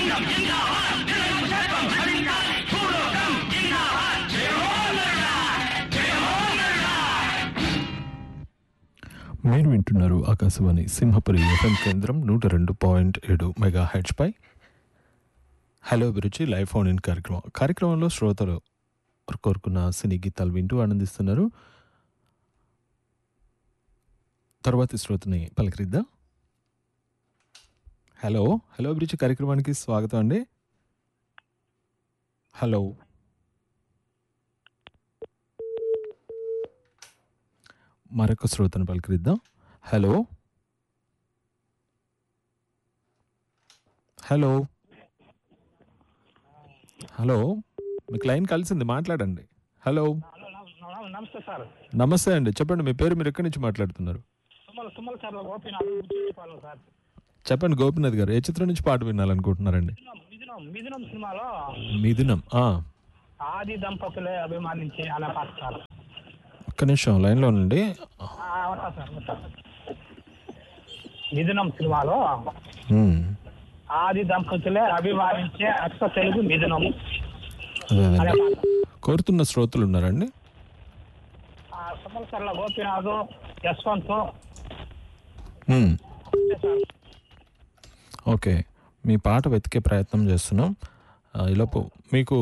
మీరు వింటున్నారు ఆకాశవాణి సింహపురి ఎఫ్ఎం కేంద్రం నూట రెండు పాయింట్ ఏడు మెగా హెచ్పై హలో అభిరుచి లైవ్ ఫోన్ ఇన్ కార్యక్రమం కార్యక్రమంలో శ్రోతలు కోరుకున్న సినీ గీతాలు వింటూ ఆనందిస్తున్నారు తర్వాతి శ్రోతని పలకరిద్దాం హలో హలో అభిరుచి కార్యక్రమానికి స్వాగతం అండి హలో మరొక శ్రోతను పలకరిద్దాం హలో హలో హలో మీకు లైన్ కలిసింది మాట్లాడండి హలో హలో నమ- నమస్తే సార్ నమస్తే అండి చెప్పండి మీ పేరు మీరు ఎక్కడి నుంచి మాట్లాడుతున్నారు తుమ్మల తుమ్మల సార్ గోపీనాథ్ బుచ్చిపాలెం సార్ చెప్పండి గోపినాథ్ గారు ఏ చిత్రం నుంచి పాట వినాలనుకుంటున్నారండి మిథునం మిథునం మిథునం సినిమాలో మిథునం ఆ, ఆది దంపతులే అభిమానించి అనే పాట సార్ ఒక్క నిమిషం లైన్లో ఉండండి ఆ, ఉంటా సార్ ఉంటా మిథునం సినిమాలో ఉమ్, ఆది దంపతులే అభిమానించే అచ్చ తెలుగు మిథునం అదే అనే అదే పాట కోరుతున్న శ్రోతలు ఉన్నారండి ఆ, తుమ్మల సార్ల గోపీనాథ్ యశ్వంత్ ఉమ్, సార్ ఓకే మీ పాట వెతికే ప్రయత్నం చేస్తున్నాం ఆ, ఈలోపు మీకు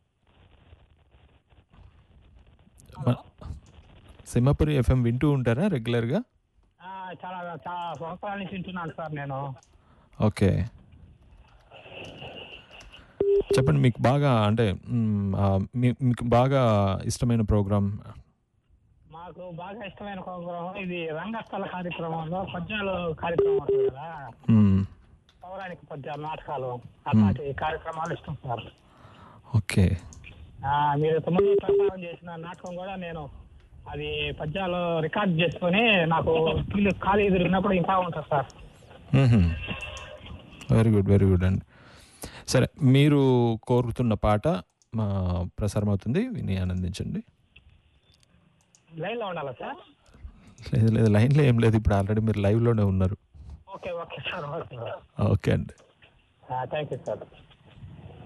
మ- సింహపురి ఎఫ్ఎం వింటూ ఉంటారా రెగ్యులర్గా ఆ, చాలా చాలా సంవత్సరాల నుంచి వింటున్నాను సార్ నేను ఓకే చెప్పండి మీకు బాగా అంటే మ్, ఆ, మీ- మీకు బాగా ఇష్టమైన ప్రోగ్రామ్ మాకు బాగా ఇష్టమైన ప్రోగ్రామం ఇది రంగస్థల కార్యక్రమంలో పద్యాలు కార్యక్రమం ఉంటుంది కదా మ్, పౌరాణిక పద్యాలు నాటకాలు అలాంటి కార్యక్రమాలు ఇష్టం సార్ ఓకే ఆ, మీరు తొమ్మిది ప్రసారం చేసిన నాటకం కూడా నేను అది పద్యాలు రికార్డ్ చేసుకొని నాకు ఇల్లు ఖాళీ ఎదురున్నప్పుడు ఇంకా ఉంటుంది sir very good very good అండి సరే మీరు కోరుతున్న పాట మా ప్రసారం అవుతుంది విని ఆనందించండి లైన్లో ఉండాలా సార్ లేదు లేదు లైన్లో ఏం లేదు ఇప్పుడు ఆల్రెడీ మీరు లైవ్లోనే ఉన్నారు okay okay sir okay okay అండి థ్యాంక్ యూ సార్